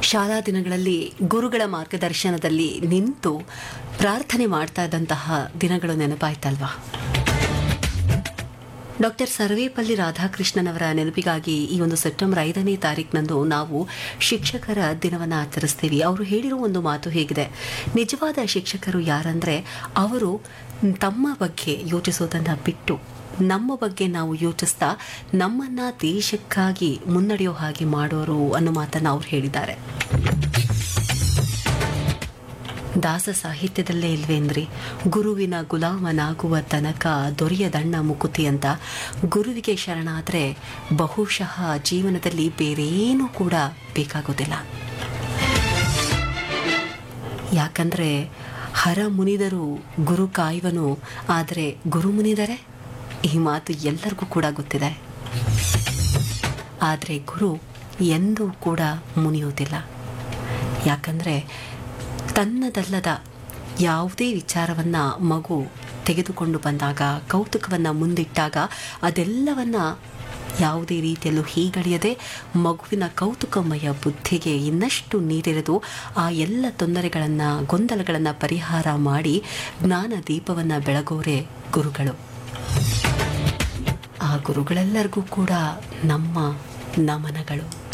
ಶಾಲಾ ದಿನಗಳಲ್ಲಿ ಗುರುಗಳ ಮಾರ್ಗದರ್ಶನದಲ್ಲಿ ನಿಂತು ಪ್ರಾರ್ಥನೆ ಮಾಡ್ತಾ ಇದ್ದಂತಹ ದಿನಗಳು ನೆನಪಾಯ್ತಲ್ವಾ ಡಾಕ್ಟರ್ ಸರ್ವೇಪಲ್ಲಿ ರಾಧಾಕೃಷ್ಣನವರ ನೆನಪಿಗಾಗಿ ಈ ಒಂದು ಸೆಪ್ಟೆಂಬರ್ ಐದನೇ ತಾರೀಕಿನಂದು ನಾವು ಶಿಕ್ಷಕರ ದಿನವನ್ನು ಆಚರಿಸ್ತೀವಿ ಅವರು ಹೇಳಿರೋ ಒಂದು ಮಾತು ಹೇಗಿದೆ ನಿಜವಾದ ಶಿಕ್ಷಕರು ಯಾರಂದ್ರೆ ಅವರು ತಮ್ಮ ಬಗ್ಗೆ ಯೋಚಿಸೋದನ್ನು ಬಿಟ್ಟು ನಮ್ಮ ಬಗ್ಗೆ ನಾವು ಯೋಚಿಸ್ತಾ ನಮ್ಮನ್ನ ದೇಶಕ್ಕಾಗಿ ಮುನ್ನಡೆಯೋ ಹಾಗೆ ಮಾಡೋರು ಅನ್ನೋ ಮಾತನ್ನು ಅವ್ರು ಹೇಳಿದ್ದಾರೆ ದಾಸ ಸಾಹಿತ್ಯದಲ್ಲೇ ಇಲ್ವೇನ್ರಿ ಗುರುವಿನ ಗುಲಾಮನಾಗುವ ತನಕ ದೊರೆಯದಣ್ಣ ಮುಕುತಿ ಅಂತ ಗುರುವಿಗೆ ಶರಣಾದರೆ ಬಹುಶಃ ಜೀವನದಲ್ಲಿ ಬೇರೇನೂ ಕೂಡ ಬೇಕಾಗೋದಿಲ್ಲ ಯಾಕಂದ್ರೆ ಹರ ಮುನಿದರು ಗುರು ಕಾಯುವನು ಆದರೆ ಗುರು ಮುನಿದರೆ ಈ ಮಾತು ಎಲ್ಲರಿಗೂ ಕೂಡ ಗೊತ್ತಿದೆ ಆದರೆ ಗುರು ಎಂದೂ ಕೂಡ ಮುನಿಯೋದಿಲ್ಲ ಯಾಕಂದರೆ ತನ್ನದಲ್ಲದ ಯಾವುದೇ ವಿಚಾರವನ್ನು ಮಗು ತೆಗೆದುಕೊಂಡು ಬಂದಾಗ ಕೌತುಕವನ್ನು ಮುಂದಿಟ್ಟಾಗ ಅದೆಲ್ಲವನ್ನ ಯಾವುದೇ ರೀತಿಯಲ್ಲೂ ಹೀಗಳೆಯದೆ ಮಗುವಿನ ಕೌತುಕಮಯ ಬುದ್ಧಿಗೆ ಇನ್ನಷ್ಟು ನೀರೆರೆದು ಆ ಎಲ್ಲ ತೊಂದರೆಗಳನ್ನು ಗೊಂದಲಗಳನ್ನು ಪರಿಹಾರ ಮಾಡಿ ಜ್ಞಾನ ದೀಪವನ್ನು ಬೆಳಗೋರೆ ಗುರುಗಳು ಆ ಗುರುಗಳೆಲ್ಲರಿಗೂ ಕೂಡ ನಮ್ಮ ನಮನಗಳು